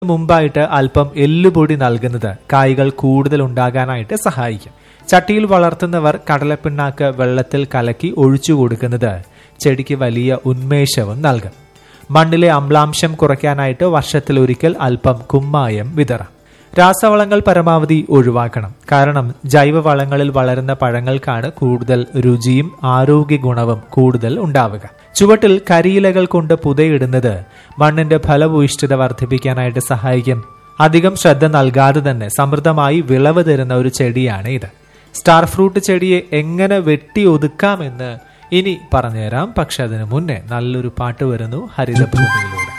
മുമ്പായിട്ട് അല്പം എല്ലുപൊടി നൽകുന്നത് കായ്കൾ കൂടുതൽ ഉണ്ടാകാനായിട്ട് സഹായിക്കും ചട്ടിയിൽ വളർത്തുന്നവർ കടലപ്പിണ്ണാക്ക് വെള്ളത്തിൽ കലക്കി ഒഴിച്ചു കൊടുക്കുന്നത് ചെടിക്ക് വലിയ ഉന്മേഷവും നൽകും മണ്ണിലെ അമ്ലാംശം കുറയ്ക്കാനായിട്ട് വർഷത്തിൽ ഒരിക്കൽ അല്പം കുമ്മായം വിതറാം രാസവളങ്ങൾ പരമാവധി ഒഴിവാക്കണം കാരണം ജൈവവളങ്ങളിൽ വളരുന്ന പഴങ്ങൾക്കാണ് കൂടുതൽ രുചിയും ആരോഗ്യ ഗുണവും കൂടുതൽ ഉണ്ടാവുക ചുവട്ടിൽ കരിയിലകൾ കൊണ്ട് പുതയിടുന്നത് മണ്ണിന്റെ ഫലഭൂയിഷ്ഠത വർദ്ധിപ്പിക്കാനായിട്ട് സഹായിക്കും അധികം ശ്രദ്ധ നൽകാതെ തന്നെ സമൃദ്ധമായി വിളവ് തരുന്ന ഒരു ചെടിയാണ് ഇത് സ്റ്റാർ ഫ്രൂട്ട് ചെടിയെ എങ്ങനെ വെട്ടി ഒതുക്കാമെന്ന് ഇനി പറഞ്ഞുതരാം പക്ഷെ അതിനു മുന്നേ നല്ലൊരു പാട്ട് വരുന്നു ഹരിതഭൂമിയിലൂടെ